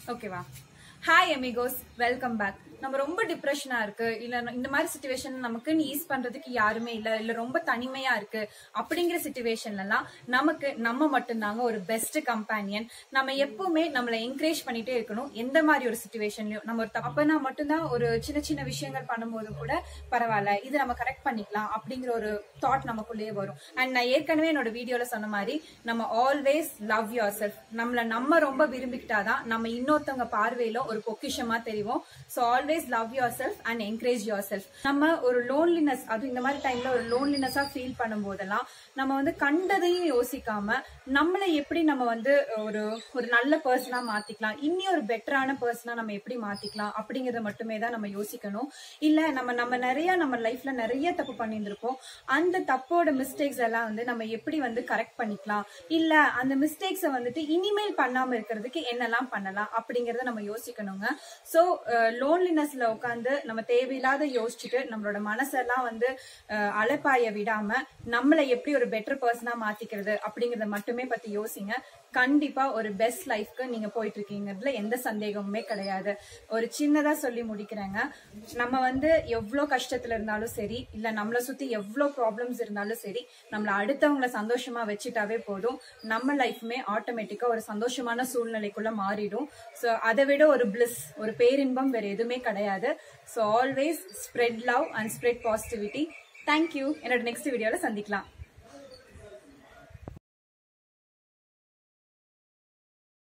ஓகேவா hi எமிகோஸ் welcome back நம்ம ரொம்ப டிப்ரெஷனா இருக்கு இல்ல இந்த மாதிரி சுச்சுவேஷன் நமக்கு ஈஸ் பண்றதுக்கு யாருமே இல்ல இல்ல ரொம்ப தனிமையா இருக்கு அப்படிங்கிற சுச்சுவேஷன்ல எல்லாம் நமக்கு நம்ம மட்டும்தாங்க ஒரு பெஸ்ட் கம்பேனியன் நம்ம எப்பவுமே நம்மளை என்கரேஜ் பண்ணிட்டே இருக்கணும் எந்த மாதிரி ஒரு சுச்சுவேஷன்லயும் நம்ம ஒரு தப்புனா மட்டும்தான் ஒரு சின்ன சின்ன விஷயங்கள் பண்ணும்போது கூட பரவாயில்ல இது நம்ம கரெக்ட் பண்ணிக்கலாம் அப்படிங்கிற ஒரு தாட் நமக்குள்ளேயே வரும் அண்ட் நான் ஏற்கனவே என்னோட வீடியோல சொன்ன மாதிரி நம்ம ஆல்வேஸ் லவ் யுவர் செல்ஃப் நம்மள நம்ம ரொம்ப விரும்பிக்கிட்டாதான் நம்ம இன்னொருத்தவங்க பார்வையில ஒரு பொக்கிஷமா தெரியும் so always love yourself and encourage yourself நம்ம ஒரு லோன்லினஸ் அது இந்த மாதிரி டைம்ல ஒரு லோன்லினஸா ஃபீல் பண்ணும் போதெல்லாம் நம்ம வந்து கண்டதையும் யோசிக்காம நம்மளை எப்படி நம்ம வந்து ஒரு ஒரு நல்ல பர்சனா மாத்திக்கலாம் இன்னி ஒரு பெட்டரான பர்சனா நம்ம எப்படி மாத்திக்கலாம் அப்படிங்கறத மட்டுமே தான் நம்ம யோசிக்கணும் இல்ல நம்ம நம்ம நிறைய நம்ம லைஃப்ல நிறைய தப்பு பண்ணியிருந்திருப்போம் அந்த தப்போட மிஸ்டேக்ஸ் எல்லாம் வந்து நம்ம எப்படி வந்து கரெக்ட் பண்ணிக்கலாம் இல்ல அந்த மிஸ்டேக்ஸை வந்துட்டு இனிமேல் பண்ணாம இருக்கிறதுக்கு என்னெல்லாம் பண்ணலாம் அப்படிங்கறத நம்ம யோசிக்கணுங்க சோ லோன்லினஸ்ல உட்காந்து நம்ம தேவையில்லாத யோசிச்சுட்டு நம்மளோட மனசெல்லாம் வந்து அஹ், அலைப்பாய விடாம நம்மளை எப்படி ஒரு பெட்டர் பர்சனா மாத்திக்கிறது அப்படிங்கறத மட்டுமே பத்தி யோசிங்க கண்டிப்பா ஒரு பெஸ்ட் லைஃப்க்கு நீங்க போயிட்டு இருக்கீங்கிறதுல எந்த சந்தேகமுமே கிடையாது ஒரு சின்னதா சொல்லி முடிக்கிறேங்க நம்ம வந்து எவ்வளவு கஷ்டத்துல இருந்தாலும் சரி இல்ல நம்மளை சுத்தி எவ்வளவு ப்ராப்ளம்ஸ் இருந்தாலும் சரி நம்மள அடுத்தவங்கள சந்தோஷமா வச்சுட்டாவே போதும் நம்ம லைஃப்மே ஆட்டோமேட்டிக்கா ஒரு சந்தோஷமான சூழ்நிலைக்குள்ள மாறிடும் ஸோ அதை விட ஒரு பிளிஸ் ஒரு பேரின்பம் வேற எதுவுமே கிடையாது so always spread love and spread positivity thank you என்னோட நெக்ஸ்ட் வீடியோல சந்திக்கலாம்